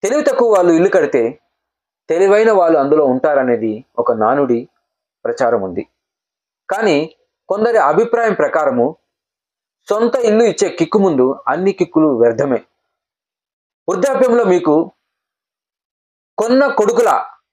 తెలివి తక్కువ వాళ్ళు ఇల్లు కడితే తెలివైన వాళ్ళు అందులో ఉంటారనేది ఒక నానుడి ప్రచారం ఉంది కానీ కొందరి అభిప్రాయం ప్రకారము సొంత ఇల్లు ఇచ్చే కిక్కు ముందు అన్ని కిక్కులు వ్యర్థమే వృద్ధాప్యంలో మీకు కొన్న కొడుకుల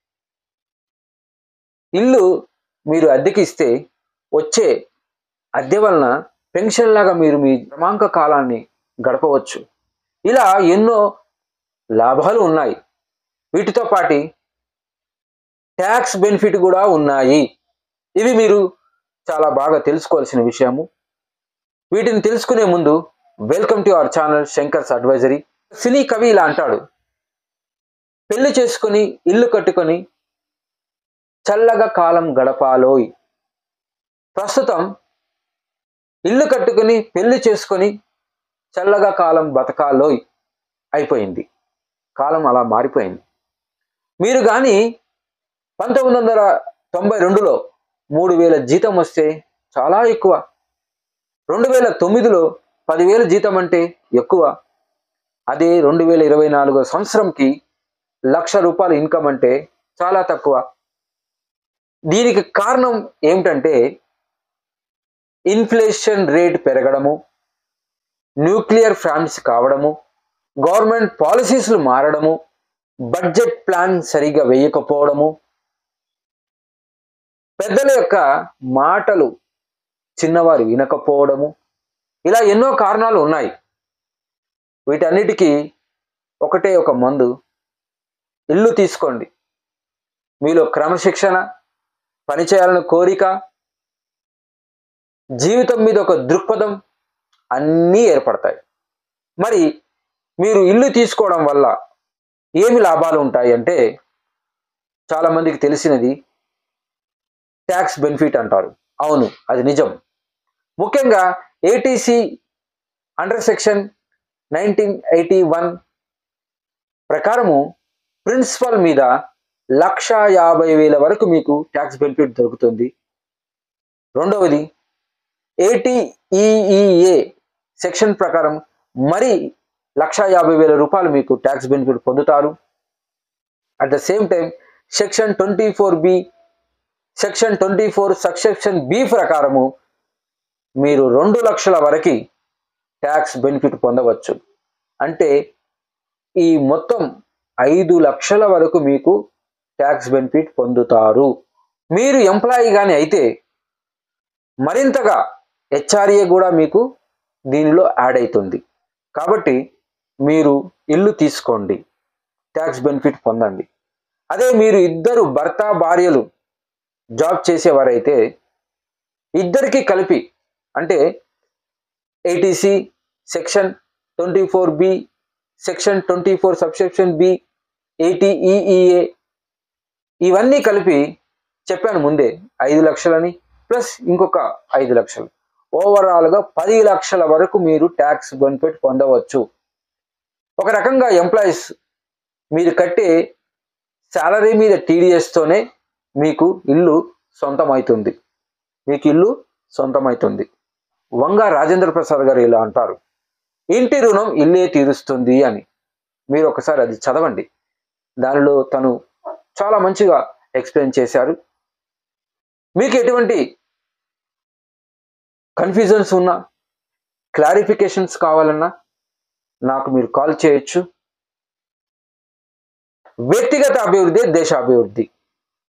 ఇల్లు మీరు అద్దెకి ఇస్తే వచ్చే అద్దె వలన పెన్షన్ లాగా మీరు మీ క్రమాంక కాలాన్ని గడపవచ్చు ఇలా ఎన్నో లాభాలు ఉన్నాయి వీటితో పాటి ట్యాక్స్ బెనిఫిట్ కూడా ఉన్నాయి ఇవి మీరు చాలా బాగా తెలుసుకోవాల్సిన విషయము వీటిని తెలుసుకునే ముందు welcome to our channel Shankar's advisory సినీ కవి ఇలా అంటాడు పెళ్లి చేసుకొని ఇల్లు కట్టుకొని చల్లగా కాలం గడపాలోయ్ ప్రస్తుతం ఇల్లు కట్టుకొని పెళ్లి చేసుకొని చల్లగా కాలం బతకాలోయ్ అయిపోయింది కాలం అలా మారిపోయింది మీరు కానీ పంతొమ్మిది వందల తొంభై రెండులో మూడు వేల జీతం వస్తే చాలా ఎక్కువ రెండు వేల తొమ్మిదిలో పదివేల జీతం అంటే ఎక్కువ అదే రెండు వేల ఇరవై నాలుగో సంవత్సరంకి లక్ష రూపాయల ఇన్కమ్ అంటే చాలా తక్కువ దీనికి కారణం ఏమిటంటే ఇన్ఫ్లేషన్ రేట్ పెరగడము న్యూక్లియర్ ఫ్యామిలీస్ కావడము గవర్నమెంట్ పాలసీస్లు మారడము బడ్జెట్ ప్లాన్ సరిగా వేయకపోవడము పెద్దల యొక్క మాటలు చిన్నవారు వినకపోవడము ఇలా ఎన్నో కారణాలు ఉన్నాయి వీటన్నిటికీ ఒకటే ఒక మందు ఇల్లు తీసుకోండి మీలో క్రమశిక్షణ పనిచేయాలని కోరిక జీవితం మీద ఒక దృక్పథం అన్నీ ఏర్పడతాయి మరి మీరు ఇల్లు తీసుకోవడం వల్ల ఏమి లాభాలు ఉంటాయి అంటే చాలామందికి తెలిసినది ట్యాక్స్ బెనిఫిట్ అంటారు అవును అది నిజం ముఖ్యంగా eighty C under section nineteen eighty one ప్రకారము ప్రిన్సిపల్ మీద లక్ష యాభై వేల వరకు మీకు ట్యాక్స్ బెనిఫిట్ దొరుకుతుంది రెండవది ఏటీఈఈఏ సెక్షన్ ప్రకారం మరి లక్ష యాభై వేల రూపాయలు మీకు ట్యాక్స్ బెనిఫిట్ పొందుతారు at the same time section twenty four B section twenty four subsection B ప్రకారము మీరు రెండు లక్షల వరకు ట్యాక్స్ బెనిఫిట్ పొందవచ్చు అంటే ఈ మొత్తం ఐదు లక్షల వరకు మీకు ట్యాక్స్ బెనిఫిట్ పొందుతారు మీరు ఎంప్లాయీ కానీ అయితే మరింతగా హెచ్ఆర్ఏ కూడా మీకు దీనిలో యాడ్ అవుతుంది కాబట్టి మీరు ఇల్లు తీసుకోండి ట్యాక్స్ బెనిఫిట్ పొందండి అదే మీరు ఇద్దరు భర్త భార్యలు జాబ్ చేసేవారైతే ఇద్దరికి కలిపి అంటే eighty C section twenty four B section twenty four subsection B eighty EEA ఇవన్నీ కలిపి చెప్పాను ముందే ఐదు లక్షలని ప్లస్ ఇంకొక ఐదు లక్షలు ఓవరాల్గా పది లక్షల వరకు మీరు ట్యాక్స్ బెనిఫిట్ పొందవచ్చు ఒక రకంగా ఎంప్లాయీస్ మీరు కట్టే శాలరీ మీద టీడీఎస్తోనే మీకు ఇల్లు సొంతమవుతుంది మీకు ఇల్లు సొంతమవుతుంది వంగ రాజేంద్ర ప్రసాద్ గారు ఇలా అంటారు ఇంటి రుణం ఇల్లే తీరుస్తుంది అని మీరు ఒకసారి అది చదవండి దానిలో తను చాలా మంచిగా ఎక్స్ప్లెయిన్ చేశారు మీకు ఎటువంటి కన్ఫ్యూజన్స్ ఉన్నా క్లారిఫికేషన్స్ కావాలన్నా నాకు మీరు కాల్ చేయొచ్చు వ్యక్తిగత అభివృద్ధి దేశ అభివృద్ధి